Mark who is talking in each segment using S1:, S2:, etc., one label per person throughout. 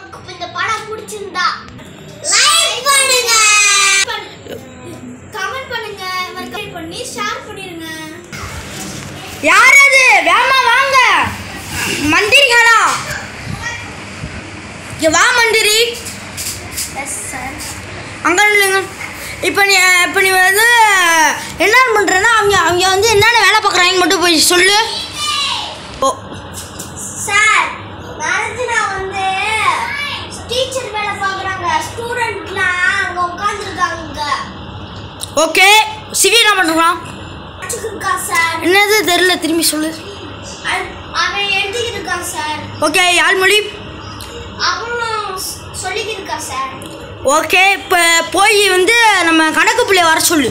S1: உங்களுக்கு இந்த படம் பிடிச்சிருந்தா லைக் பண்ணுங்க கமெண்ட் பண்ணுங்க மறக்காம பண்ணி ஷேர் பண்ணிருங்க
S2: யார் அது வேமா வாங்க மந்திரிகளா இங்க வா மந்திரி
S1: எஸ் சார்
S2: அங்கே இல்லைங்க இப்போ நீ இப்போ நீ வந்து என்ன பண்ணுறேன்னா அவங்க அவங்க வந்து என்னென்ன வேலை பார்க்குறாங்கன்னு மட்டும் போய் சொல்லு ஓ
S1: சார் நரஞ்சனா வந்து டீச்சர் வேலை பார்க்குறாங்க ஸ்டூடெண்ட்லாம் அங்கே உட்காந்துருக்காங்க
S2: ஓகே சிவி என்ன பண்ணுறான்
S1: இருக்கா சார்
S2: என்னது தெரில திரும்பி சொல்லு
S1: அவன்- அவன் எழுதிக்கிட்டு இருக்கான் சார்
S2: ஓகே யாழ்மொழி
S1: அவனும் சொல்லிக்கிட்டு இருக்கா சார்
S2: ஓகே இப்போ போய் வந்து நம்ம கணக்கு பிள்ளைய வர சொல்லு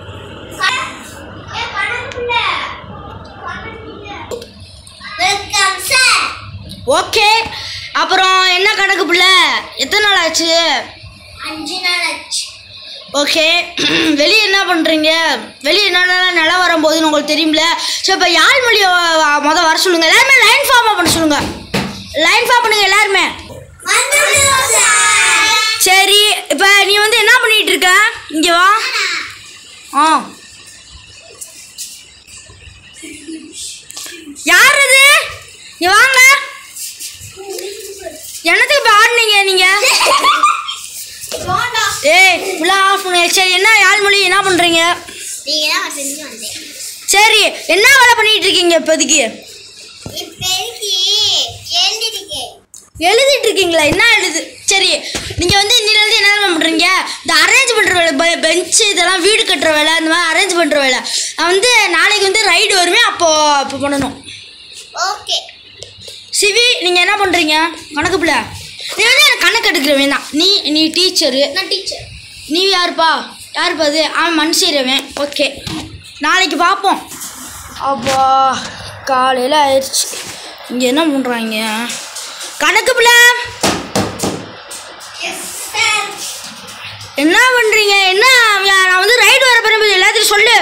S1: வெல்கம் சார்
S2: ஓகே அப்புறம் என்ன கணக்கு பிள்ளை எத்தனை நாள் ஆச்சு
S1: அஞ்சு நாள் ஆச்சு
S2: ஓகே வெளியே என்ன பண்ணுறீங்க வெளியே என்னென்ன நிலவரம் போகுதுன்னு உங்களுக்கு தெரியும்ல ஸோ இப்போ யாழ் மொழியை மொதல் வர சொல்லுங்கள் எல்லாருமே லைன் ஃபார்மாக பண்ண சொல்லுங்கள் லைன் ஃபார்ம் பண்ணுங்க எல்லாருமே
S1: வந்துடுவோம் சார்
S2: சரி இப்போ நீ வந்து என்ன பண்ணிட்டு இருக்க இங்கே வா ஆ யார் அது இங்க வாங்க என்னத்துக்கு இப்போ ஆடுனீங்க நீங்கள்
S1: போண்டா
S2: ஏய் ஃபுல்லா ஆஃப் பண்ணுங்க சரி என்ன யாழ்மொழி என்ன பண்ணுறீங்க
S1: நீங்க தான் செஞ்சு வந்தேன்
S2: சரி என்ன வேலை பண்ணிட்டு இருக்கீங்க இப்போதைக்கு
S1: இப்போதைக்கு எழுதிருக்கேன்
S2: எழுதிட்டு இருக்கீங்களா என்ன எழுது சரி நீங்கள் வந்து இன்னிலேருந்து என்ன வேலை பண்ணுறீங்க இந்த அரேஞ்ச் பண்ணுற வேலை பெஞ்சு இதெல்லாம் வீடு கட்டுற வேலை இந்த மாதிரி அரேஞ்ச் பண்ணுற வேலை நான் வந்து நாளைக்கு வந்து ரைடு வருமே அப்போ அப்போ பண்ணணும்
S1: ஓகே
S2: சிவி நீங்கள் என்ன பண்ணுறீங்க கணக்கு பிள்ளை நீ வந்து எனக்கு கணக்கு எடுக்கிற வேணாம் நீ நீ டீச்சரு
S1: நான் டீச்சர்
S2: நீ யாருப்பா யாருப்பா அது அவன் மண் செய்கிறவன் ஓகே நாளைக்கு பார்ப்போம் அப்பா காலையில் ஆயிடுச்சு இங்கே என்ன பண்ணுறாங்க கணக்கு பிள்ளை
S1: எஸ் சார்
S2: என்ன பண்ணுறீங்க என்ன யா- நான் வந்து ரைடு வர பிறகு எல்லாத்தையும் சொல்லு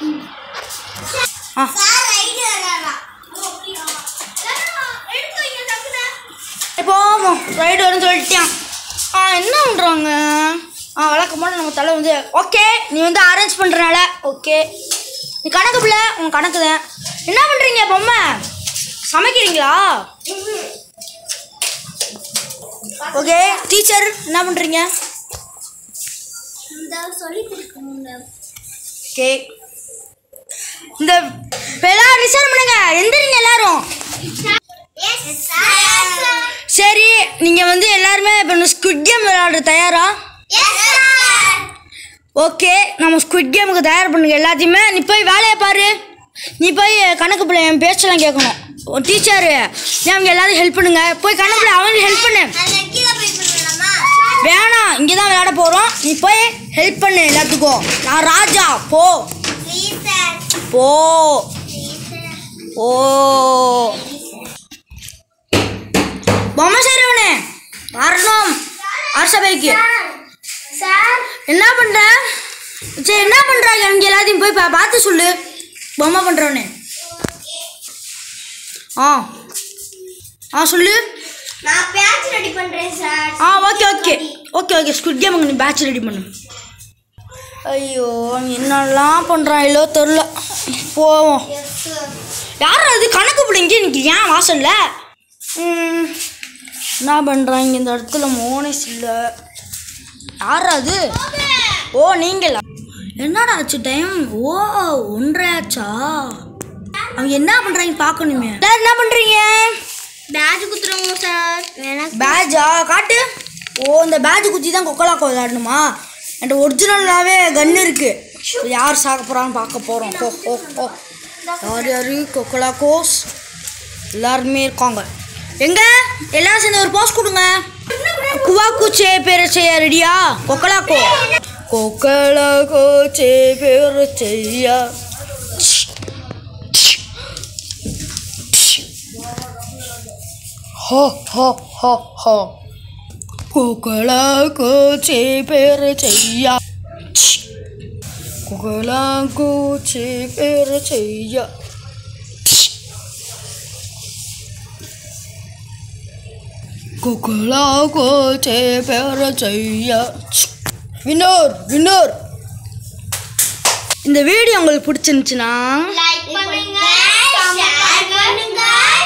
S2: ஆ
S1: சார் ரைடு வராரா ஓ அப்படியா எடுத்து வைங்க டக்குனு
S2: போவோம் ரைடு வரும்னு சொல்லிட்டேன் ஆ என்ன பண்ணுறாங்க ஆ வழக்கமான நம்ம தலை வந்து ஓகே நீ வந்து அரேஞ்ச் பண்ணுறனால ஓகே நீ கணக்கு பிள்ளை உன் கணக்கு தான் என்ன பண்ணுறீங்க பொம்மை சமைக்கிறீங்களா ஓகே டீச்சர் என்ன பண்ணுறீங்க
S1: இந்த சொல்லி கொடுக்கணுங்க
S2: ஓகே இந்த இப்ப எல்லாரும் ரிசர்வ் பண்ணுங்க எந்திரிங்க எல்லாரும்
S1: எஸ் சார்
S2: சரி நீங்கள் வந்து எல்லாருமே இப்போ ஸ்குட் கேம் விளையாடுற தயாரா
S1: எஸ் சார்
S2: ஓகே நம்ம ஸ்குட் கேமுக்கு தயார் பண்ணுங்க எல்லாத்தையுமே நீ போய் வேலையை பாரு நீ போய் கணக்கு பிள்ளை என் பேச்செல்லாம் கேட்கணும் டீச்சரு நீ அவங்க எல்லாரும் ஹெல்ப் பண்ணுங்க போய் கணக்கு பிள்ளை அவங்களுக்கு ஹெல்ப் பண்ணு
S1: நான் கீழே போய் பண்ணலாமா
S2: வேணாம் இங்கே தான் விளையாட போகிறோம் நீ போய் ஹெல்ப் பண்ணு எல்லாத்துக்கும் நான் ராஜா போ
S1: ப்ளீஸ் சார்
S2: போ
S1: ப்ளீஸ் சார்
S2: ஓ பொம்மை செய்கிறவனே வரணும் அரசபைக்கு
S1: சார்
S2: என்ன பண்ற சரி என்ன பண்றாங்க அவங்க எல்லாத்தையும் போய் பா- பார்த்து சொல்லு பொம்மை பண்றவனே ஆ ஆ சொல்லு
S1: நான் பேட்ச் ரெடி பண்றேன் சார்
S2: ஆ ஓகே ஓகே ஓகே ஓகே ஸ்குட் கேம் நீ பேட்ச் ரெடி பண்ணு ஐயோ அவன் என்னெல்லாம் பண்ணுறாங்களோ தெரில போவோம்
S1: எஸ் சார்
S2: யார் அது கணக்கு பிள்ளைங்க இன்னைக்கு ஏன் வாசல்ல ம், என்ன பண்ணுறாங்க இந்த இடத்துல மோனஸ் இல்லை யார் அது ஓ நீங்களா என்னடா ஆச்சு டைம் ஓ ஒன்றரை ஆச்சா அவங்க என்ன பண்ணுறாங்க பார்க்கணுமே சார் என்ன பண்ணுறீங்க
S1: பேட்ச் குத்துறோங்க சார் எனக்கு
S2: பேஜா காட்டு ஓ இந்த பேட்ச் குத்தி தான் கொக்கலாக்கோ விளையாடணுமா என்கிட்ட ஒரிஜினலாகவே கன் இருக்கு யார் சாக்க போகிறான்னு பார்க்க போகிறோம் ஓ ஓ ஓ யார் யார் கொக்கலாக்கோஸ் எல்லாருமே இருக்காங்க எங்க எல்லாரும் சேர்ந்து ஒரு போஸ் கொடுங்க குவாக்கு சே பேர செய்ய ரெடியா கொக்கலாக்கோ கொக்கலாக்கோ சே பேர செய்யா ஹோ ஹோ ஹோ ஹோ கொக்கலாக்கோ சே பேர செய்யா கொக்கலாக்கோ சே பேர செய்யா கொக்கலா கோச்சே பேர செய்ய வினோர் வினோர் இந்த வீடியோ உங்களுக்கு பிடிச்சிருந்துச்சுன்னா
S1: லைக் பண்ணுங்க ஷேர் பண்ணுங்க